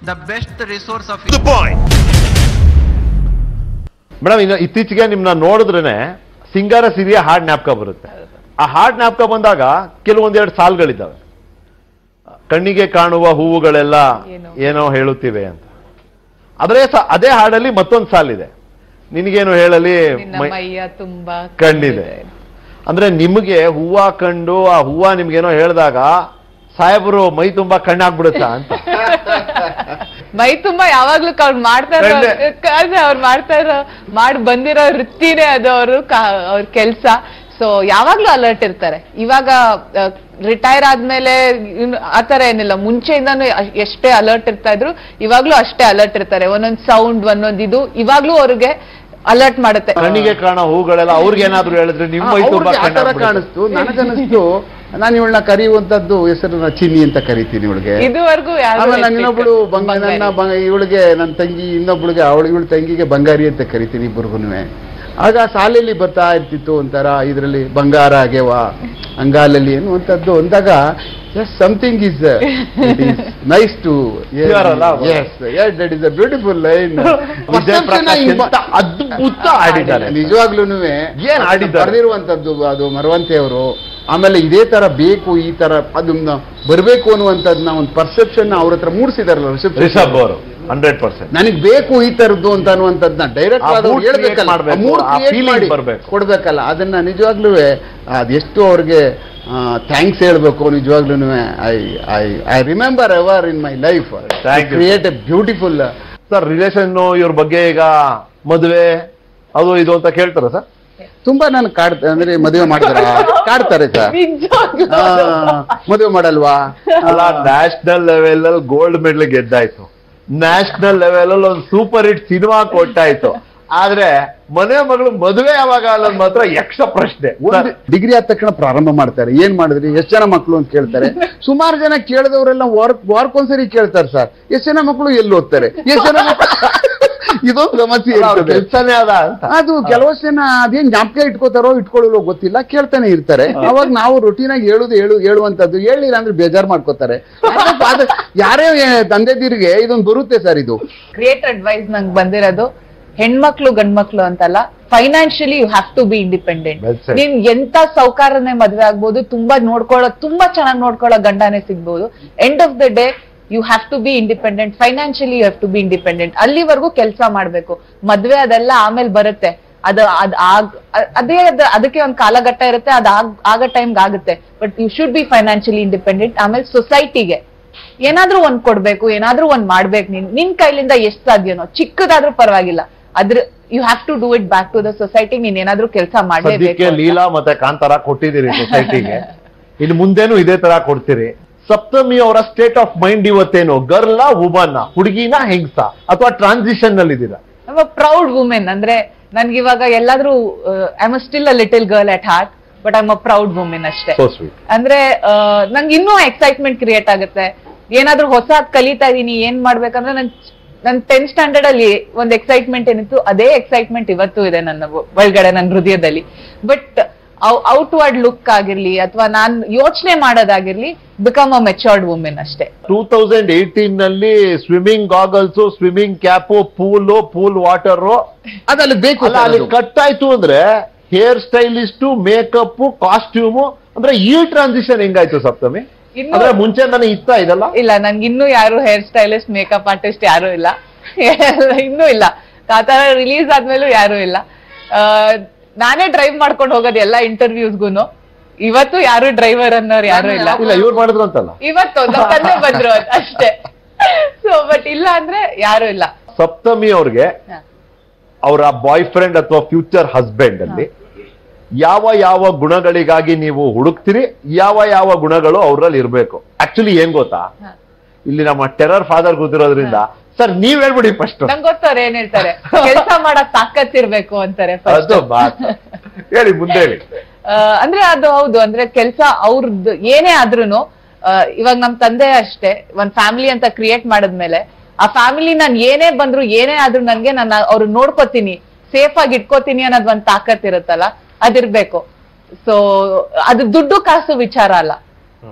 the best resource of the point. Madam ಇನ್ನು ಇತ್ತೀಚೆಗೆ ನಿಮ್ನ ನೋಡಿದ್ರೇನೆ ಸಿಂಗಾರ ಸಿರಿಯ ಹಾಡ್ ಜ್ಞಾಪಕ ಬರುತ್ತೆ ಆ ಹಾಡ್ ಜ್ಞಾಪಕ ಬಂದಾಗ ಕೆಲವೊಂದೆರಡು ಸಾಲ್ಗಳಿದ್ದಾವೆ ಕಣ್ಣಿಗೆ ಕಾಣುವ ಹೂವುಗಳೆಲ್ಲ ಏನೋ. ಏನೋ ಹೇಳುತ್ತಿವೆ ಅಂತ ಅದೇ ಸ- ಅದೇ ಹಾಡಲ್ಲಿ ಮತ್ತೊಂದು ಸಾಲಿದೆ ನಿನಗೇನು ಹೇಳಲಿ ನಿನ್ನ ಮೈ- ಮೈಯ ತುಂಬಾ ಕಣ್ಣಿದೆ ಅಂದ್ರೆ ನಿಮಗೆ ಹೂವ ಕಂಡು ಆ ಹೂವ ನಿಮ್ಗೇನೋ ಹೇಳಿದಾಗ ಸಾಹೇಬರು ಮೈ ತುಂಬಾ ಕಣ್ಣಾಗ್ಬಿಡುತ್ತಾ ಅಂತ ಮೈ ತುಂಬಾ ಯಾವಾಗ್ಲೂ ಅವ್ರು ಮಾಡ್ತಾ ಇರೋ ಕಣ್ಣೆ. ಅದೇ ಅವ್ರು ಮಾಡ್ತಾ ಇರೋ ಮಾಡಿ ಬಂದಿರೋ ವೃತ್ತಿನೇ ಅದು ಅವರು ಅವ್ರ ಕೆಲ್ಸ ಸೊ ಯಾವಾಗ್ಲೂ ಅಲರ್ಟ್ ಇರ್ತಾರೆ ಇವಾಗ ರಿಟೈರ್ ಆದ್ಮೇಲೆ ಇನ್ನು ಆತರ ಏನಿಲ್ಲ ಮುಂಚೆಯಿಂದಾನು ಅ- ಎಷ್ಟೇ ಅಲರ್ಟ್ ಇರ್ತಾ ಇದ್ರು ಇವಾಗ್ಲೂ ಅಷ್ಟೇ ಅಲರ್ಟ್ ಇರ್ತಾರೆ ಒಂದೊಂದ್ ಸೌಂಡ್ ಒಂದೊಂದ್ ಇದು ಇವಾಗ್ಲೂ ಅವ್ರಿಗೆ ಅಲರ್ಟ್ ಮಾಡುತ್ತೆ ಕಣ್ಣಿಗೆ ಕಾಣೋ ಹೂಗಳೆಲ್ಲ ಅವ್ರಿಗೇನಾದ್ರೂ ಹೇಳಿದ್ರೆ ನಿಮ್ಮ ಮೈ ತುಂಬಾ ಅವ್ರಿಗೆ ಆ ಥರ ಕಣ್ಣಾಗ್ಬಿಡುತ್ತೆ. ಕಾಣಿಸ್ತು ನನಗನ್ನಿಸ್ತು ನಾನು ಇವಳನ್ನ ಕರೆಯುವಂತದ್ದು ಹೆಸರನ್ನ ಚಿನ್ನಿ ಅಂತ ಕರಿತೀನಿ ಇವಳಿಗೆ ಇದುವರೆಗೂ ಯಾರು ಆಮೇಲೆ ನಾನು ಇನ್ನೊಬ್ಳು ಬಂಗ ನನ್ನ ಬಂಗ ಇವಳಿಗೆ ನನ್ನ ತಂಗಿ ಇನ್ನೊಬ್ಳಿಗೆ ಅವಳು ಇವಳು ತಂಗಿಗೆ ಬಂಗಾರಿ ಅಂತ ಕರಿತೀನಿ ಇಬ್ಬರಿಗೂ ಆಗ ಶಾಲೆಯಲ್ಲಿ ಬರ್ತಾ ಇರ್ತಿತ್ತು ಒಂಥರ ಇದರಲ್ಲಿ ಬಂಗಾರ ಆಗ್ಯವ ಅಂಗಾಲಲ್ಲಿ ಅನ್ನುವಂಥದ್ದು ಅಂದಾಗ yes something is nice to Pure ಅಲ್ಲ? Yes that is a beautiful line Vijay Prakash ಎಂತ ಅದ್ಭುತ ಆಡಿದ್ದಾರೆ ನಿಜವಾಗ್ಲೂ ಏನ್ ಆಡಿದ್ದಾರೆ? ಬರೆದಿರುವಂತದ್ದು ಅದು ಮರವಂತೆ ಅವರು ಆಮೇಲೆ ಇದೇ ತರ ಬೇಕು ಈ ತರ ಅದನ್ನ ಬರಬೇಕು ಅನ್ನುವಂಥದ್ದನ್ನ ಒಂದು ಪರ್ಸೆಪ್ಷನ್ ಅವ್ರ ಹತ್ರ ಮೂಡಿಸಿದಾರಲ್ಲ ರಿಷಬ್ ರಿಷಬ್ ಅವರು ಹಂಡ್ರೆಡ್ ಪರ್ಸೆಂಟ್ ನನಗೆ ಬೇಕು ಈ ತರದ್ದು ಅಂತ ಅನ್ನುವಂಥದ್ದನ್ನ ಡೈರೆಕ್ಟ್ ಆ ಆದವ್ರು mood create ಹೇಳ್ಬೇಕಲ್ಲ ಮಾಡ್ಬೇಕು, ಮೂಡ್ ಆ ಕ್ರಿಯೇಟ್ feeling ಮಾಡಿ ಬರ್ಬೇಕು. ಕೊಡ್ಬೇಕಲ್ಲ ಅದನ್ನ ನಿಜವಾಗ್ಲೂ ಅದೆಷ್ಟು ಅವ್ರಿಗೆ ಥ್ಯಾಂಕ್ಸ್ ಹೇಳ್ಬೇಕು ನಿಜವಾಗ್ಲೂ I I I remember ever in my life Thank you. Create a beautiful sir relation ಇವ್ರ ಬಗ್ಗೆ ಈಗ ಮದುವೆ ಅದು ಇದು ಅಂತ ಕೇಳ್ತಾರ ಸರ್ ತುಂಬಾ ನಾನು ಕಾಡ್ ಅಂದ್ರೆ ಮದುವೆ ಮಾಡಿದ್ರ ಕಾಡ್ತಾರೆ ಸರ್ ನಿಜವಾಗ್ಲೂ ಮದುವೆ ಮಾಡಲ್ವಾ ಅಲ್ಲ ನ್ಯಾಷನಲ್ ಲೆವೆಲ್ ಅಲ್ಲಿ ಗೋಲ್ಡ್ ಮೆಡಲ್ ಗೆದ್ದಾಯ್ತು ನ್ಯಾಷನಲ್ ಲೆವೆಲ್ ಅಲ್ಲಿ ಒಂದು ಸೂಪರ್ ಹಿಟ್ ಸಿನಿಮಾ ಕೊಟ್ಟಾಯ್ತು ಆದ್ರೆ ಮನೆ ಮಗಳು ಮದುವೆ ಯಾವಾಗ ಅನ್ನೋದು ಮಾತ್ರ ಯಕ್ಷ ಪ್ರಶ್ನೆ ಒಂದು ಡಿಗ್ರಿ ಆದ ತಕ್ಷಣ ಪ್ರಾರಂಭ ಮಾಡ್ತಾರೆ ಏನ್ ಮಾಡಿದ್ರಿ ಎಷ್ಟು ಜನ ಮಕ್ಕಳು ಅಂತ ಕೇಳ್ತಾರೆ ಸುಮಾರು ಜನ ಕೇಳಿದವರೆಲ್ಲ ವಾರ್ ವಾರಕ್ಕೊಂದ್ಸರಿ ಕೇಳ್ತಾರೆ ಸರ್ ಎಷ್ಟು ಜನ ಮಕ್ಕಳು ಎಲ್ಲಿ ಓದ್ತಾರೆ ಎಷ್ಟು ಜನ ಮಕ್ಳು- ಇದೊಂದು ಸಮಸ್ಯೆ ಇರ್ತದೆ ಕೆಲ್ಸನೇ ಅದ ಅಂತ ಅದು ಕೆಲವಷ್ಟು ಜನ ಅದೇನ್ ಜ್ಞಾಪಕ ಇಟ್ಕೋತಾರೋ ಇಟ್ಕೊಳ್ಳೋ ಗೊತ್ತಿಲ್ಲ ಕೇಳ್ತಾನೆ ಇರ್ತಾರೆ ಅವಾಗ ನಾವು ರೊಟೀನ್ ಆಗಿ ಹೇಳುದು ಹೇಳು ಹೇಳುವಂತದ್ದು ಹೇಳಿಲ್ಲ ಅಂದ್ರೆ ಬೇಜಾರ್ ಮಾಡ್ಕೋತಾರೆ ಅದು- ಅದು ಯಾರೇ ತಂದೆದಿರಿಗೆ ಇದೊಂದು ಬರುತ್ತೆ ಸರ್ ಇದು ಗ್ರೇಟ್ ಅಡ್ವೈಸ್ ನಂಗೆ ಬಂದಿರೋದು ಹೆಣ್ಮಕ್ಳು ಗಂಡ್ಮಕ್ಳು ಅಂತಲ್ಲ financially you have to be independent Well said. ನೀನ್ ಎಂತ ಸೌಕಾರನೇ ಮದ್ವೆ ಆಗ್ಬೋದು ತುಂಬಾ ನೋಡ್ಕೊಳ್ಳೋ ತುಂಬಾ ಚೆನ್ನಾಗಿ ನೋಡ್ಕೊಳ್ಳೋ ಗಂಡನೇ ಸಿಗ್ಬೋದು end of the day you have to be independent financially you have to be independent ಅಲ್ಲಿವರೆಗೂ ಕೆಲಸ ಮಾಡ್ಬೇಕು ಮದ್ವೆ ಅದೆಲ್ಲ ಆಮೇಲೆ ಬರುತ್ತೆ ಅದು ಅದ್ ಆಗ್ ಅ- ಅದೇ ಅದ್- ಅದಕ್ಕೆ ಒಂದು ಕಾಲಘಟ್ಟ ಇರುತ್ತೆ ಅದ್ ಆಗ್- ಆಗ ಟೈಮ್ಗೆ ಆಗುತ್ತೆ but you should be financially independent ಆಮೇಲೆ ಸೊಸೈಟಿಗೆ ಏನಾದ್ರೂ ಒಂದ್ ಕೊಡ್ಬೇಕು ಏನಾದ್ರೂ ಒಂದ್ ಮಾಡ್ಬೇಕು ನೀನ್ ನಿನ್ ಕೈಲಿಂದ ಎಷ್ಟ್ ಸಾಧ್ಯನೋ ಚಿಕ್ಕದಾದ್ರೂ ಪರವಾಗಿಲ್ಲ ಅದ್ರ you have to do it back to the society ನೀನ್ ಏನಾದ್ರೂ ಕೆಲಸ ಸದ್ಯಕ್ಕೆ ಮಾಡ್ಲೇಬೇಕು ಲೀಲಾ ಮತ್ತೆ ಕಾಂತಾರ ಕೊಟ್ಟಿದ್ದೀರಿ ಸೊಸೈಟಿಗೆ ಇನ್ನು ಮುಂದೇನು ಇದೇ ತರ ಕೊಡ್ತೀರಿ ಸಪ್ತಮಿ ಅವರ ಸ್ಟೇಟ್ ಆಫ್ ಮೈಂಡ್ ಇವತ್ತೇನು ಗರ್ಲ ವುಮನ್ ಹುಡುಗಿನ ಹೆಂಗ್ಸ ಅಥವಾ ಟ್ರಾನ್ಸಿಷನ್ ನಲ್ಲಿ ಇದ್ದೀರಾ ಪ್ರೌಡ್ ವುಮೆನ್ ಅಂದ್ರೆ ನನ್ಗೆ ಇವಾಗ ಎಲ್ಲಾದ್ರೂ I am still a little girl at heart but I am a proud women ಅಷ್ಟೇ ಸೋ ಸ್ವೀಟ್ ಅಂದ್ರೆ ಆ, ನಂಗೆ ಇನ್ನೂ ಎಕ್ಸೈಟ್ಮೆಂಟ್ ಕ್ರಿಯೇಟ್ ಆಗುತ್ತೆ ಏನಾದ್ರೂ ಹೊಸಾದ್ ಕಲಿತಾ ಇದೀನಿ ಏನ್ ಮಾಡ್ಬೇಕಂದ್ರೆ ನನ್ ನನ್ ಟೆಂತ್ ಸ್ಟ್ಯಾಂಡರ್ಡ್ ಅಲ್ಲಿ ಒಂದ್ ಎಕ್ಸೈಟ್ಮೆಂಟ್ ಏನಿತ್ತು ಅದೇ ಎಕ್ಸೈಟ್ಮೆಂಟ್ ಇವತ್ತು ಇದೆ ನನ್ನ ಒ- ಒಳಗಡೆ ನನ್ನ ಹೃದಯದಲ್ಲಿ ಬಟ್ ಔಟ್ವರ್ಡ್ ಲುಕ್ ಆಗಿರ್ಲಿ ಅಥವಾ ನಾನ್ ಯೋಚನೆ ಮಾಡೋದಾಗಿರ್ಲಿ ಬಿಕಮ್ ಅ ಮೆಚೋರ್ಡ್ ವುಮೆನ್ ಅಷ್ಟೇ ಟೂ ತೌಸಂಡ್ ಏಯ್ಟೀನ್ ನಲ್ಲಿ swimming goggles swimming cap pool pool water ಅದು ಅಲ್ಲಿ ಬೇಕು ಅಲ್ಲ sir ಅಲ್ಲಿ ಅದು. ಕಟ್ ಆಯ್ತು ಅಂದ್ರೆ ಹೇರ್ ಸ್ಟೈಲಿಸ್ಟು ಮೇಕಪ್ ಕಾಸ್ಟ್ಯೂಮು ಅಂದ್ರೆ ಈ ಟ್ರಾನ್ಸಿಷನ್ ಹೆಂಗಾಯ್ತು ಸಪ್ತಮಿ ಇನ್ನು- ಅಂದ್ರೆ ಮುಂಚೆಯಿಂದಾನೆ ಇತ್ತ ಇದೆಲ್ಲ ಇಲ್ಲ ನನ್ಗೆ ಇನ್ನೂ ಯಾರು ಹೇರ್ ಸ್ಟೈಲಿಸ್ಟ್ ಮೇಕಪ್ ಆರ್ಟಿಸ್ಟ್ ಯಾರು ಇಲ್ಲ ಇನ್ನೂ ಇಲ್ಲ ಕಾತಾರ ರಿಲೀಸ್ ಆದ್ಮೇಲೂ ಯಾರು ಇಲ್ಲ ಆ, ನಾನೇ ಡ್ರೈವ್ ಮಾಡ್ಕೊಂಡು ಹೋಗೋದು ಎಲ್ಲ ಇಂಟರ್ವ್ಯೂಸ್ಗೂನು ಇವತ್ತು ಯಾರು ಡ್ರೈವರ್ ಅನ್ನೋರು ಯಾರು ಇಲ್ಲ ಇಲ್ಲ ಇವ್ರು ಮಾಡಿದ್ರು ಅಂತಲ್ಲ ಇವತ್ತು ನಮ್ಮ ತಂದೆ ಬಂದ್ರು ಅಂತ ಅಷ್ಟೇ ಸೊ ಬಟ್ ಇಲ್ಲ ಅಂದ್ರೆ ಯಾರು ಇಲ್ಲ ಸಪ್ತಮಿ ಅವ್ರಿಗೆ ಹ. ಅವರ ಬಾಯ್ ಫ್ರೆಂಡ್ ಅಥವಾ ಫ್ಯೂಚರ್ ಹಸ್ಬೆಂಡ್ ಅಲ್ಲಿ ಯಾವ ಯಾವ ಗುಣಗಳಿಗಾಗಿ ನೀವು ಹುಡುಕ್ತಿರಿ ಯಾವ ಯಾವ ಗುಣಗಳು ಅವ್ರಲ್ಲಿ ಇರ್ಬೇಕು ಆಕ್ಚುಲಿ ಏನ್ ಗೊತ್ತಾ ಹ. ಇಲ್ಲಿ ನಮ್ಮ ಟೆರರ್ ಫಾದರ್ ಕೂತಿರೋದ್ರಿಂದ ಸರ್ ನೀವ್ ಹೇಳ್ಬಿಡಿ ಫಸ್ಟ್ ನಂಗೆ ಗೊತ್ತವ್ರು ಏನ್ ಹೇಳ್ತಾರೆ ಕೆಲಸ ಮಾಡಕ್ ತಾಕತ್ತಿರ್ಬೇಕು ಅಂತಾರೆ first. ಅದು ಮಾತು ಹೇಳಿ ಮುಂದೆ ಹೇಳಿ ಆ, ಅಂದ್ರೆ ಅದು ಹೌದು ಅಂದ್ರೆ ಕೆಲ್ಸ ಅವ್ರದ್ದು ಏನೇ ಆದ್ರೂನು ಆ, ಇವಾಗ ನಮ್ ತಂದೆ ಅಷ್ಟೇ ಒಂದ್ ಫ್ಯಾಮಿಲಿ ಅಂತ ಕ್ರಿಯೇಟ್ ಮಾಡಿದ್ಮೇಲೆ ಆ ಫ್ಯಾಮಿಲಿ ನಾನ್ ಏನೇ ಬಂದ್ರು ಏನೇ ಆದ್ರೂ ನನ್ಗೆ ನಾನು ಅವ್ರು ನೋಡ್ಕೋತೀನಿ ಸೇಫ್ ಆಗಿ ಇಟ್ಕೋತೀನಿ ಅನ್ನೋದ್ ಒಂದ್ ತಾಕತ್ ಇರುತ್ತಲ್ಲ ಅದಿರ್ಬೇಕು ಸೊ ಅದು ದುಡ್ಡು ಕಾಸು ವಿಚಾರ ಅಲ್ಲ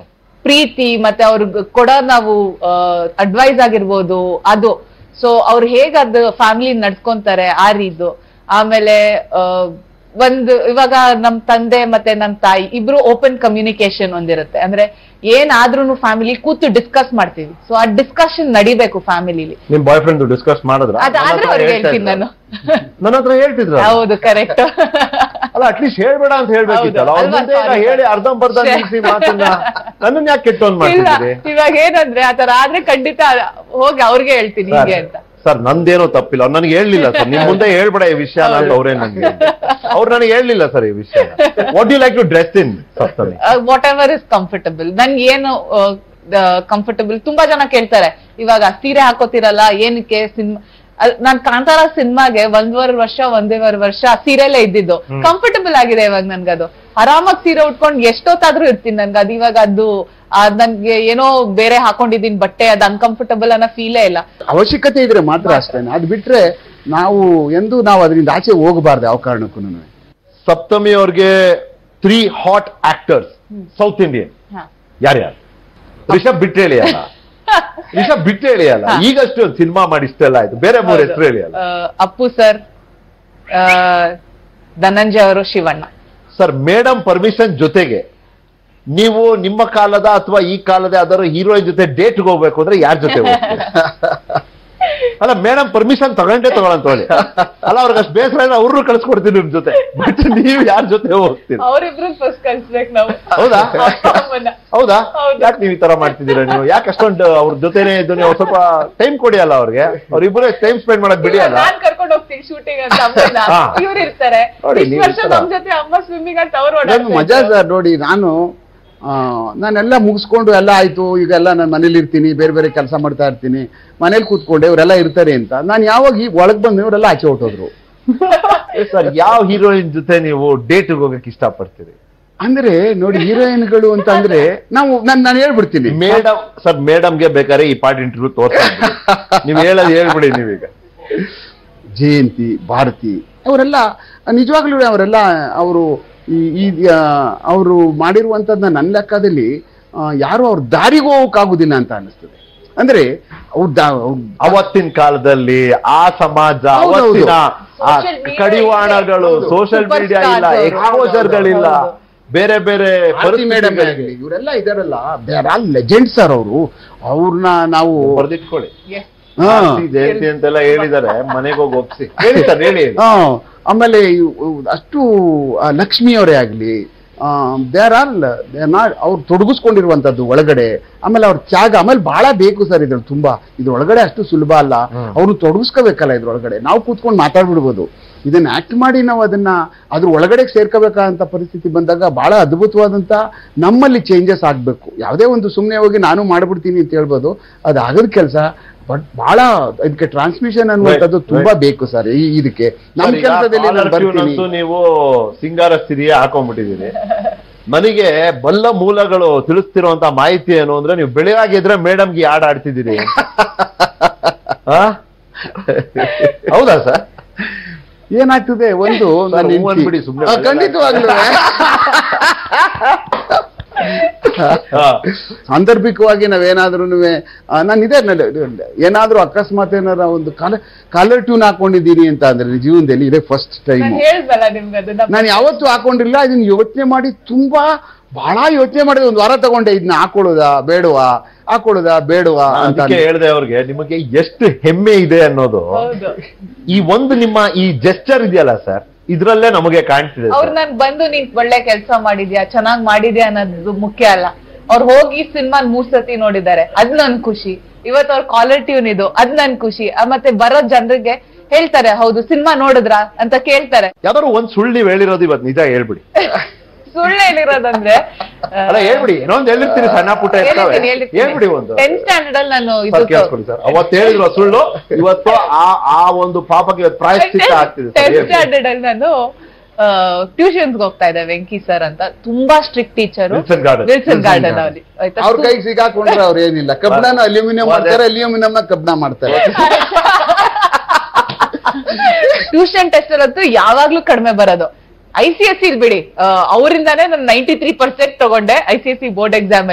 ಪ್ರೀತಿ ಮತ್ತೆ ಅವ್ರಿಗೆ ಕೊಡೋ ನಾವು ಅಡ್ವೈಸ್ ಆಗಿರ್ಬೋದು ಅದು ಸೊ ಅವ್ರು ಹೇಗ್ ಅದು ಫ್ಯಾಮಿಲಿ ನಡ್ಸ್ಕೊಂತಾರೆ ಆ ರೀತು ಆಮೇಲೆ ಆ, ಒಂದು ಇವಾಗ ನಮ್ ತಂದೆ ಮತ್ತೆ ನಮ್ ತಾಯಿ ಇಬ್ರು ಓಪನ್ ಕಮ್ಯುನಿಕೇಶನ್ ಒಂದಿರುತ್ತೆ ಅಂದ್ರೆ ಏನಾದ್ರೂ ಫ್ಯಾಮಿಲಿ ಕೂತು ಡಿಸ್ಕಸ್ ಮಾಡ್ತೀವಿ ಸೊ ಆ ಡಿಸ್ಕಷನ್ ನಡಿಬೇಕು ಫ್ಯಾಮಿಲಿಲಿ ನಿಮ್ ಬಾಯ್ ಫ್ರೆಂಡ್ ಡಿಸ್ಕಸ್ ಮಾಡಿದ್ರ ಅದಾದ್ರೆ ಅವ್ರಿಗೆ ಹೇಳ್ತೀನಿ ನಾನು ನನ್ನ ಹತ್ರ ಹೇಳ್ತಿದ್ರ ಹೌದು ಕರೆಕ್ಟ್ ಅಲ್ಲ ಅಟ್ಲೀಸ್ಟ್ ಹೇಳ್ಬೇಡ ಅಂತ ಹೇಳ್ಬೇಕಿತ್ತಲ್ಲ ಹೌದು, ಅವ್ರ ಅಲ್ವಾ? ಮುಂದೆ ಈಗ Sorry, ಹೇಳಿ sorry. ಅರ್ಧಂಬರ್ಧ ಶ್ರೇ- ನಿಲ್ಸಿ ಮಾತನ್ನ ನನ್ನನ್ನ ಯಾಕೆ ಕೆಟ್ಟೊಂದ್ ಇಲ್ಲ ಮಾಡ್ತಿದ್ದೀರಿ ಇವಾಗ ಏನಂದ್ರೆ ಆತರ ಆದ್ರೆ ಖಂಡಿತ ಹೋಗಿ ಅವ್ರಿಗೆ ಹೇಳ್ತೀನಿ ಹೀಗೆ ಅಂತ ಸರ್ ನಂದೇನೋ ತಪ್ಪಿಲ್ಲ ಅವ್ರು ನನಗೆ ಹೇಳಲಿಲ್ಲ ಸರ್ ನಿಮ್ ಮುಂದೆ ಹೇಳ್ಬೇಡ ಈ ವಿಷಯ ಅಂತ ಅವ್ರೇ ನನಗೆ ಅವ್ರು ನನಗೆ ಹೇಳಲಿಲ್ಲ ಸರ್ ಈ ವಿಷಯ what you like to dress in Saptami whatever is comfortable ನನ್ಗೆ ಏನು ಕಂಫರ್ಟಬಲ್ ತುಂಬಾ ಜನ ಕೇಳ್ತಾರೆ ಇವಾಗ ಸೀರೆ ಹಾಕೋತಿರಲ್ಲ ಏನಕ್ಕೆ ಸಿನಿಮಾ ನಾನ್ ಕಾಂತಾರ ಸಿನಿಮಾಗೆ ಒಂದೂವರೆ ವರ್ಷ ಒಂದೂವರೆ ವರ್ಷ ಸೀರೆಲೇ ಇದ್ದಿದ್ದು ಕಂಫರ್ಟಬಲ್ ಆಗಿದೆ ಇವಾಗ ನನ್ಗದು ಆರಾಮಾಗಿ ಸೀರೆ ಉಟ್ಕೊಂಡು ಎಷ್ಟೊತ್ತಾದ್ರೂ ಇರ್ತೀನಿ ನನ್ಗೆ ಅದು ಇವಾಗ ಅದು ಆ, ನನ್ಗೆ ಏನೋ ಬೇರೆ ಹಾಕೊಂಡಿದೀನಿ ಬಟ್ಟೆ ಅದು ಅನ್ಕಂಫರ್ಟಬಲ್ ಅನ್ನೋ ಫೀಲೇ ಇಲ್ಲ ಅವಶ್ಯಕತೆ ಇದ್ರೆ ಮಾತ್ರ ಅಷ್ಟೇನೆ ಅದು ಬಿಟ್ರೆ ನಾವು ಎಂದು ನಾವು ಅದರಿಂದ ಆಚೆ ಹೋಗಬಾರ್ದು ಯಾವ ಕಾರಣಕ್ಕೂ ಸಪ್ತಮಿ ಅವ್ರಿಗೆ three hot actors south Indian ಹ. ಯಾರ್ಯಾರು ರಿಷಬ್ ಬಿಟ್ಟು ಹೇಳಿ ಅಲ್ಲ ರಿಷಬ್ ಬಿಟ್ಟು ಹೇಳಿ ಅಲ್ಲ ಹಾ. ಈಗಷ್ಟು ಒಂದು ಸಿನಿಮಾ ಮಾಡಿ ಇಷ್ಟೆಲ್ಲ ಆಯ್ತು ಬೇರೆ ಮೂರು ಹೌದು. ಹೆಸರು ಹೇಳಿ ಅಲ್ಲ ಆ, ಅಪ್ಪು ಸರ್ ಧನಂಜಯ ಅವರು ಶಿವಣ್ಣ ಸರ್ ಮೇಡಮ್ ಪರ್ಮಿಷನ್ ಜೊತೆಗೆ ನೀವು ನಿಮ್ಮ ಕಾಲದ ಅಥವಾ ಈ ಕಾಲದ ಯಾವ್ದಾದ್ರು ಹೀರೋಯಿನ್ ಜೊತೆ ಡೇಟ್ಗೆ ಹೋಗ್ಬೇಕು ಅಂದ್ರೆ ಯಾರ ಜೊತೆ ಹೋಗ್ತೀರಿ? ಅಲ್ಲ ಮೇಡಮ್ ಪರ್ಮಿಷನ್ ತಗೊಂಡೇ ತಗೊಳಂತ ಹೇಳಿ ಅಲ್ಲ ಅವ್ರಿಗೆ ಅಷ್ಟು ಬೇಸರ ಇದ್ರೆ ಅವ್ರನ್ನೂ ಕಳ್ಸ್ಕೊಡ್ತೀನಿ ನಿಮ್ ಜೊತೆ ಬಟ್ ನೀವು ಯಾರ ಜೊತೆ ಹೋಗ್ತೀರಿ ಅವ್ರಿಬ್ರು ಫಸ್ಟ್ ಕಳ್ಸ್ಬೇಕು ನಾವು ಹೌದಾ ಅಪ್ಪ ಅಮ್ಮನ್ನ. ಹೌದಾ ಹೌದು. ಯಾಕೆ ನೀವು ಈ ತರ ಮಾಡ್ತಿದ್ದೀರಾ ನೀವು ಯಾಕೆ ಅಷ್ಟೊಂದು ಅವ್ರ ಜೊತೆನೇ ಇದ್ದು ನೀವು ಸ್ವಲ್ಪ ಟೈಮ್ ಕೊಡಿ ಅಲ್ಲ ಅವ್ರಿಗೆ ಅವ್ರಿಬ್ಬರೇ ಟೈಮ್ ಸ್ಪೆಂಡ್ ಮಾಡಕ್ ಬಿಡಿ ಅಲ್ಲ ನಾನ್ ಕರ್ಕೊಂಡು ಹೋಗ್ತೀನಿ ಶೂಟಿಂಗ್ ಅಂತ ಅಮ್ಮನ್ನ ಹಾ. ಇವ್ರು ಇರ್ತಾರೆ ನೋಡಿ, ಇಷ್ಟು ನೀವು ವರ್ಷ ಈ ತರ- ನಮ್ ಜೊತೆ ಅಮ್ಮ ಸ್ವಿಮ್ಮಿಂಗ್ ಅಂತ ಅವ್ರು ನನ್ ಮಜಾ ಸರ್ ನೋಡಿ ನಾನು ಆ, ನಾನೆಲ್ಲ ಮುಗಿಸ್ಕೊಂಡು ಎಲ್ಲ ಆಯ್ತು ಈಗೆಲ್ಲ ನಾನು ಮನೇಲಿ ಇರ್ತೀನಿ ಬೇರೆ ಬೇರೆ ಕೆಲಸ ಮಾಡ್ತಾ ಇರ್ತೀನಿ ಮನೇಲಿ ಕೂತ್ಕೊಂಡೆ ಇವರೆಲ್ಲ ಇರ್ತಾರೆ ಅಂತ ನಾನು ಯಾವಾಗ ಈ ಒಳಗ್ ಬಂದು ಇವರೆಲ್ಲ ಆಚೆ ಹೊಟ್ಟೋದ್ರು ಸರ್ ಯಾವ ಹೀರೋಯಿನ್ ಜೊತೆ ನೀವು ಡೇಟ್ಗೆ ಹೋಗಕ್ ಇಷ್ಟಪಡ್ತೀರಿ ಅಂದ್ರೆ ನೋಡಿ ಹೀರೋಯಿನ್ಗಳು ಅಂತ ಅಂದ್ರೆ ನಾವು ನಾನು ನಾನು ಹೇಳ್ಬಿಡ್ತೀನಿ ಮೇಡಮ್ ಸರ್ ಮೇಡಮ್ಗೆ ಬೇಕಾದ್ರೆ ಈ ಪಾರ್ಟ್ ಇಂಟರ್ವ್ಯೂ ತೋರ್ಸ ನೀವು ಹೇಳೋದು ಹೇಳ್ಬಿಡಿ ನೀವೀಗ ಜಯಂತಿ ಭಾರತಿ ಅವರೆಲ್ಲ ನಿಜವಾಗ್ಲೂ ಅವರೆಲ್ಲ ಅವರು ಈ ಈ ಅವರು ಮಾಡಿರುವಂಥದ್ದನ್ನ ನನ್ನ ಲೆಕ್ಕದಲ್ಲಿ ಆ, ಯಾರು ಅವ್ರ ದಾರಿಗೂ ಹೋಗಕ್ಕಾಗುದಿಲ್ಲ ಅಂತ ಅನಿಸ್ತದೆ ಅಂದ್ರೆ ಅವ್ರ ದಾ ಅವ್ರ್ ಅವತ್ತಿನ ಕಾಲದಲ್ಲಿ ಆ ಸಮಾಜ ಹೌದು, ಹೌದು. ಅವತ್ತಿನ ಆ Social media ಕಡಿವಾಣಗಳು ಇದೆ. ಸೋಷಿಯಲ್ Super ಮೀಡಿಯಾ stars ಇಲ್ಲ ಅವರು. ಎಕ್ಸ್ಪೋಜರ್ಗಳಿಲ್ಲ ಹೌದು. ಬೇರೆ ಬೇರೆ ಭಾರತಿ ಮೇಡಮ್ ಪರಿಸ್ಥಿತಿಗಳಿದೆ. ಇವರೆಲ್ಲ ಇದಾರಲ್ಲ they are all legends sir ಅವರು ಅವ್ರನ್ನ ನಾವು ಬರ್ದಿಟ್ಕೊಳ್ಳಿ Yes. ಹಾ. ಭಾರತಿ ಜಯಂತಿ ಅಂತೆಲ್ಲ ಹೇಳಿದಾರೆ ಮನೆಗೆ ಹೋಗಿ ಒಪ್ಸಿ ಹೇಳಿ ಸರ್ ಹೇಳಿ ಹೇಳಿ. ಆ, ಆಮೇಲೆ ಇವ್- ಇವ್ ಅಷ್ಟು ಆ, ಲಕ್ಷ್ಮಿ ಅವರೇ ಆಗ್ಲಿ they are all they are not ಅವ್ರು ತೊಡಗಿಸ್ಕೊಂಡಿರುವಂತದ್ದು ಒಳಗಡೆ ಆಮೇಲೆ ಅವ್ರ ತ್ಯಾಗ ಆಮೇಲೆ ಬಹಳ ಬೇಕು ಸರ್ ಇದ್ರಲ್ಲಿ ತುಂಬಾ ಇದ್ರೊಳಗಡೆ ಅಷ್ಟು ಸುಲಭ ಅಲ್ಲ ಹ್ಮ್. ಅವ್ರು ತೊಡಗಿಸ್ಕೋಬೇಕಲ್ಲ ಇದ್ರೊಳಗಡೆ ನಾವು ಕೂತ್ಕೊಂಡು ಮಾತಾಡ್ಬಿಡ್ಬೋದು ಇದನ್ನ ಆಕ್ಟ್ ಮಾಡಿ ನಾವು ಅದನ್ನ ಅದ್ರ ಒಳಗಡೆ ಸೇರ್ಕೋಬೇಕಂತ ಪರಿಸ್ಥಿತಿ ಬಂದಾಗ ಬಹಳ ಅದ್ಭುತವಾದಂತ ನಮ್ಮಲ್ಲಿ ಚೇಂಜಸ್ ಆಗ್ಬೇಕು ಯಾವುದೇ ಒಂದು ಸುಮ್ಮನೆ ಹೋಗಿ ನಾನು ಮಾಡ್ಬಿಡ್ತೀನಿ ಅಂತ ಹೇಳ್ಬೋದು ಅದು ಆಗದ ಕೆಲಸ ಬಟ್ ಬಹಳ ಇದಕ್ಕೆ ಟ್ರಾನ್ಸ್ಮಿಷನ್ ಅನ್ನುವಂಥದ್ದು Right, ತುಂಬಾ ಬೇಕು ಸರ್ ಈ ಇದಕ್ಕೆ ನಮ್ಮ ಸರ್, ಈಗ ಕೆಲಸದಲ್ಲಿ ನಾನು caller tune ಬರ್ತೀನಿ ಅಂತೂ ನೀವು ಸಿಂಗಾರ ಸ್ಥಿತಿಯೇ ಹಾಕೊಂಡ್ಬಿಟ್ಟಿದ್ದೀರಿ ನನಗೆ ಬಲ್ಲ ಮೂಲಗಳು ತಿಳಿಸ್ತಿರುವಂತ ಮಾಹಿತಿ ಏನು ಅಂದ್ರೆ ನೀವು ಬೆಳಗಾಗಿ ಎದ್ರೆ ಮೇಡಮ್ಗೆ ಹಾಡ್ ಆಡ್ತಿದ್ದೀರಿ ಆ? ಹೌದಾ ಸರ್ ಏನಾಗ್ತದೆ ಒಂದು ಸರ್, ನನ್ನ ಹೂ ಹೆಂಡ್ತಿ- ಅಂದ್ಬಿಡಿ, ಸುಮ್ನೆ ಆ, ಖಂಡಿತವಾಗ್ಲೂ ಹಾ. ಸಾಂದರ್ಭಿಕವಾಗಿ ನಾವೇನಾದ್ರೂ ನಾನು ಇದೇ ನನ್ನಲ್ಲಿ- ಏನಾದ್ರೂ ಅಕಸ್ಮಾತ್ ಏನಾರ ಒಂದು ಕಾಲ ಕಾಲರ್ ಟ್ಯೂನ್ ಹಾಕೊಂಡಿದ್ದೀನಿ ಅಂತ ಅಂದ್ರೆ ಜೀವನದಲ್ಲಿ ಇದೇ ಫಸ್ಟ್ ಟೈಮ್ ನಾನ್ ಹೇಳ್ದಲ್ಲ ನಿಮ್ಗೆ ಅದನ್ನ ನಾನು ಯಾವತ್ತೂ ಹಾಕೊಂಡಿಲ್ಲ ಇದನ್ನ ಯೋಚನೆ ಮಾಡಿ ತುಂಬಾ ಬಹಳ ಯೋಚನೆ ಮಾಡಿದೆ ಒಂದು ವಾರ ತಗೊಂಡೆ ಇದನ್ನ ಹಾಕೊಳ್ಳೋದಾ ಬೇಡವಾ ಹಾಕೊಳ್ಳೋದಾ ಬೇಡವಾ ನಾನ್ ಅಂತ ಅದಕ್ಕೆ ಹೇಳ್ದೆ ಅವ್ರಿಗೆ ನಿಮಗೆ ಎಷ್ಟು ಹೆಮ್ಮೆ ಇದೆ ಅನ್ನೋದು ಹೌದು ಈ ಒಂದು ನಿಮ್ಮ ಈ ಜೆಸ್ಚರ್ ಇದೆಯಲ್ಲ ಸರ್ ಇದ್ರಲ್ಲೇ ನಮಗೆ ಕಾಣ್ತಿದೆ ಅವ್ರು sir. ನನ್ ಬಂದು ನೀನ್ ಒಳ್ಳೆ ಕೆಲ್ಸ ಮಾಡಿದ್ಯಾ ಚೆನ್ನಾಗ್ ಮಾಡಿದ್ಯಾ ಅನ್ನೋದು ಮುಖ್ಯ ಅಲ್ಲ ಅವ್ರು ಹೋಗಿ ಸಿನಿಮಾ ಮೂರ್ ಸತಿ ನೋಡಿದ್ದಾರೆ ಅದ್ ನನ್ ಖುಷಿ ಇವತ್ ಅವ್ರ ಕಾಲರ್ ಟ್ಯೂನ್ ಇದು ಅದ್ ನನ್ ಖುಷಿ ಆ, ಮತ್ತೆ ಬರೋ ಜನರಿಗೆ ಹೇಳ್ತಾರೆ ಹೌದು ಸಿನಿಮಾ ನೋಡಿದ್ರಾ ಅಂತ ಕೇಳ್ತಾರೆ ಯಾವ್ದಾದ್ರು ಒಂದ್ ಸುಳ್ಳು ನೀವು ಹೇಳಿರೋದು ಇವತ್ತು ನಿಜ ಹೇಳ್ಬಿಡಿ ಸುಳ್ಳು ಹೇಳಿರೋದಂದ್ರೆ ಅಲ್ಲ ಹೇಳ್ಬಿಡಿ ಇನ್ನೊಂದ್ ಹೇಳಿರ್ತೀರಿ ಸಣ್ಣ ಪುಟ್ಟ ಇರ್ತವೆ ಹೇಳ್ಬಿಡಿ ಒಂದು ಟೆಂತ್ ಸ್ಟ್ಯಾಂಡರ್ಡ್ ಅಲ್ಲಿ ನಾನು ಸರ್ ಇದು ಕೇಳಿಸ್ಕೊಳ್ಳಿ ಸರ್ ಅವತ್ತು ಹೇಳಿದ್ರು ಆ ಸುಳ್ಳು ಇವತ್ತು ಆ ಆ ಒಂದು ಪಾಪಕ್ಕೆ ಇವತ್ತು ಪ್ರಾಯಶ್ಚಿತ್ತ ಆಗ್ತಿದೆ ಸರ್ ಟೆಂತ್ ಹೇಳ್ಬಿಡಿ. ಸ್ಟ್ಯಾಂಡರ್ಡ್ ಅಲ್ಲಿ ನಾನು ಟ್ಯೂಷನ್ಸ್ ಹೋಗ್ತಾ ಇದ್ದೆ ವೆಂಕಿ ಸರ್ ಅಂತ ತುಂಬಾ strict teacher Wilson Garden. Wilson Wilson Garden Garden. ಅಲ್ಲಿ ಆಯ್ತಾ ಅವ್ರ ಕೈಗೆ ಸಿಗಾಕೊಂಡ್ರೆ ಅವ್ರು ಏನಿಲ್ಲ ಕಬ್ಬಿಣ ಅಲ್ಯೂಮಿನಿಯಂ ಅದೇ. ಮಾಡ್ತಾರೆ ಅಲ್ಯೂಮಿನಿಯಂ ಕಬ್ಬಿಣ ಮಾಡ್ತಾರೆ ಟ್ಯೂಷನ್ ಟೆಸ್ಟ್ ಅಂತೂ ಯಾವಾಗ್ಲೂ ಕಡಿಮೆ ಬರೋದು ಐ ಸಿ ಎಸ್ ಸಿ ಬಿಡಿ ಆ, ಅವರಿಂದಾನೇ ನಾನು ನೈಂಟಿ ತ್ರೀ ಪರ್ಸೆಂಟ್ ತಗೊಂಡೆ I C S C board exam ಅಲ್ಲಿ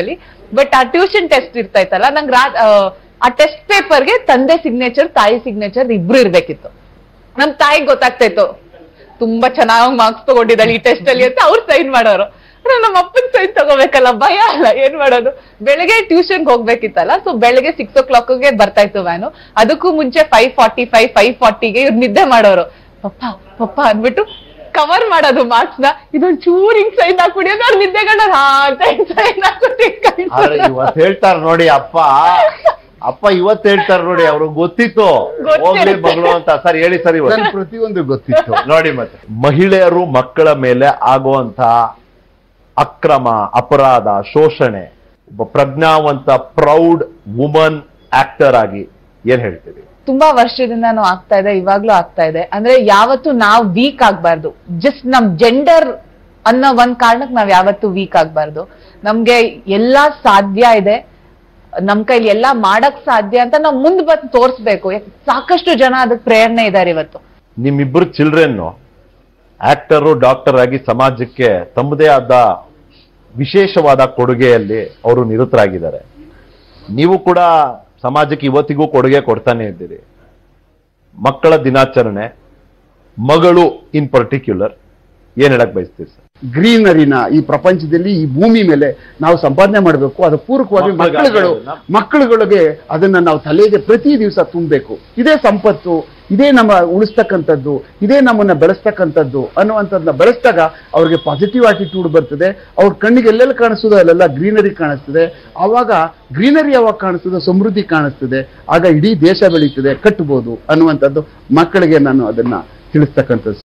ಬಟ್ ಆ ಟ್ಯೂಷನ್ ಟೆಸ್ಟ್ ಇರ್ತೈತಲ್ಲ ನಂಗೆ ರಾ ಆ, ಆ ಟೆಸ್ಟ್ ಪೇಪರ್ಗೆ ತಂದೆ ಸಿಗ್ನೇಚರ್ ತಾಯಿ ಸಿಗ್ನೇಚರ್ ಇಬ್ರು ಇರ್ಬೇಕಿತ್ತು ನಮ್ ತಾಯಿಗ್ ಗೊತ್ತಾಗ್ತಾ ಇತ್ತು ತುಂಬಾ ಚೆನ್ನಾಗಿ ಮಾರ್ಕ್ಸ್ ತಗೊಂಡಿದ್ದಾಳೆ ಈ ಟೆಸ್ಟ್ ಅಲ್ಲಿ ಅಂತ ಅವ್ರು ಸೈನ್ ಮಾಡೋರು ಆದ್ರೆ ನಮ್ಮ ಅಪ್ಪನ್ ಸೈನ್ ತಗೋಬೇಕಲ್ಲ ಭಯ ಅಲ್ಲ ಏನ್ ಮಾಡೋದು ಬೆಳಗ್ಗೆ ಟ್ಯೂಷನ್ ಹೋಗ್ಬೇಕಿತ್ತಲ್ಲ ಸೊ ಬೆಳಗ್ಗೆ ಸಿಕ್ಸ್ ಓ ಕ್ಲಾಕ್ಗೆ ಬರ್ತಾ ಇತ್ತು ವ್ಯಾನು ಅದಕ್ಕೂ ಮುಂಚೆ ಫೈವ್ ಫಾರ್ಟಿ ಫೈವ್ ಫೈವ್ ಫಾರ್ಟಿಗೆ ಇವ್ರು ನಿದ್ದೆ ಮಾಡೋರು ಪಪ್ಪ ಪಪ್ಪ ಅಂದ್ಬಿಟ್ಟು ಕವರ್ ಮಾಡೋದು ಮಾರ್ಕ್ಸ್ ನ ಇದೊಂದ್ ಚೂರ್ ಹಿಂಗ್ ಸೈನ್ ಹಾಕ್ಬಿಡಿ ಅಂದ್ರೆ ಅವ್ರು ನಿದ್ದೆಗಣ್ಣ ಹಾ ಅಂತ ಸೈನ್ ಹಾಕ್ಬಿಟ್ಟು ಆದ್ರೆ ಇವತ್ ಹೇಳ್ತಾರ ನೋಡಿ ಅಪ್ಪ ಅಪ್ಪ ಇವತ್ ಹೇಳ್ತಾರ ನೋಡಿ ಅವ್ರಿಗೆ ಗೊತ್ತಿತ್ತು ಗೊತ್ತಿರುತ್ತೆ. ಹೋಗ್ಲಿ ಮಗಳು ಅಂತ ಸರ್ ಹೇಳಿ ಸರ್ ಇವತ್ತು ನನ್ ಪ್ರತಿಯೊಂದು ಗೊತ್ತಿತ್ತು ನೋಡಿ ಮತ್ತೆ ಮಹಿಳೆಯರು ಮಕ್ಕಳ ಮೇಲೆ ಆಗುವಂತ ಅಕ್ರಮ ಅಪರಾಧ ಶೋಷಣೆ ಒಬ್ಬ ಪ್ರಜ್ಞಾವಂತ ಪ್ರೌಡ್ ವುಮನ್ ಆಕ್ಟರ್ ಆಗಿ ಏನ್ ಹೇಳ್ತೀರಿ ತುಂಬಾ ವರ್ಷದಿಂದಾನು ಆಗ್ತಾ ಇದೆ ಇವಾಗ್ಲೂ ಆಗ್ತಾ ಇದೆ ಅಂದ್ರೆ ಯಾವತ್ತು ನಾವ್ ವೀಕ್ ಆಗ್ಬಾರ್ದು ಜಸ್ಟ್ ನಮ್ ಜೆಂಡರ್ ಅನ್ನೋ ಒಂದ್ ಕಾರಣಕ್ಕೆ ನಾವ್ ಯಾವತ್ತು ವೀಕ್ ಆಗ್ಬಾರ್ದು ನಮ್ಗೆ ಎಲ್ಲಾ ಸಾಧ್ಯ ಇದೆ ನಮ್ ಕೈಲಿ ಎಲ್ಲಾ ಮಾಡಕ್ ಸಾಧ್ಯ ಅಂತ ನಾವ್ ಮುಂದ್ ಬಂದು ತೋರ್ಸ್ಬೇಕು ಯಾಕ್- ಸಾಕಷ್ಟು ಜನ ಅದಕ್ಕೆ ಪ್ರೇರಣೆ ಇದಾರೆ ಇವತ್ತು ನಿಮ್ಮಿಬ್ಬರು ಚಿಲ್ಡ್ರನ್ ಆಕ್ಟರು ಡಾಕ್ಟರ್ ಆಗಿ ಸಮಾಜಕ್ಕೆ ತಮ್ಮದೇ ಆದ ವಿಶೇಷವಾದ ಕೊಡುಗೆಯಲ್ಲಿ ಅವರು ನಿರತರಾಗಿದ್ದಾರೆ ನೀವು ಕೂಡ ಸಮಾಜಕ್ಕೆ ಇವತ್ತಿಗೂ ಕೊಡುಗೆ ಕೊಡ್ತಾನೆ ಇದ್ದೀರಿ ಮಕ್ಕಳ ದಿನಾಚರಣೆ ಮಗಳು ಇನ್ ಪರ್ಟಿಕ್ಯುಲರ್ ಏನ್ ಹೇಳಕ್ ಬಯಸ್ತೀರಿ ಸರ್ ಗ್ರೀನರಿನ ಈ ಪ್ರಪಂಚದಲ್ಲಿ ಈ ಭೂಮಿ ಮೇಲೆ ನಾವು ಸಂಪಾದನೆ ಮಾಡಬೇಕು ಅದು ಪೂರಕವಾಗಿ ಮಕ್ಕಳಿಗಾಗಿ ಮಕ್ಕಳುಗಳು ಅದನ್ನ- ಮಕ್ಕಳುಗಳಿಗೆ ಅದನ್ನ ನಾವು ತಲೆಗೆ ಪ್ರತಿ ದಿವಸ ತುಂಬಬೇಕು ಇದೇ ಸಂಪತ್ತು ಇದೇ ನಮ್ಮ ಉಳಿಸ್ತಕ್ಕಂಥದ್ದು ಇದೇ ನಮ್ಮನ್ನ ಬೆಳೆಸ್ತಕ್ಕಂಥದ್ದು ಅನ್ನುವಂಥದ್ದನ್ನ ಬೆಳೆಸಿದಾಗ ಅವ್ರಿಗೆ ಪಾಸಿಟಿವ್ ಆಟಿಟ್ಯೂಡ್ ಬರ್ತದೆ ಅವ್ರ ಕಣ್ಣಿಗೆ ಎಲ್ಲೆಲ್ಲಿ ಕಾಣಿಸ್ತದೋ ಅಲ್ಲೆಲ್ಲ ಗ್ರೀನರಿ ಕಾಣಿಸ್ತದೆ ಆವಾಗ ಗ್ರೀನರಿ ಯಾವಾಗ ಕಾಣಿಸ್ತದೆ ಸಮೃದ್ಧಿ ಕಾಣಿಸ್ತದೆ ಆಗ ಇಡೀ ದೇಶ ಬೆಳೀತದೆ ಕಟ್ಟಬಹುದು ಅನ್ನುವಂಥದ್ದು ಮಕ್ಕಳಿಗೆ ನಾನು ಅದನ್ನ ತಿಳಿಸ್ತಕ್ಕಂಥದ್ದು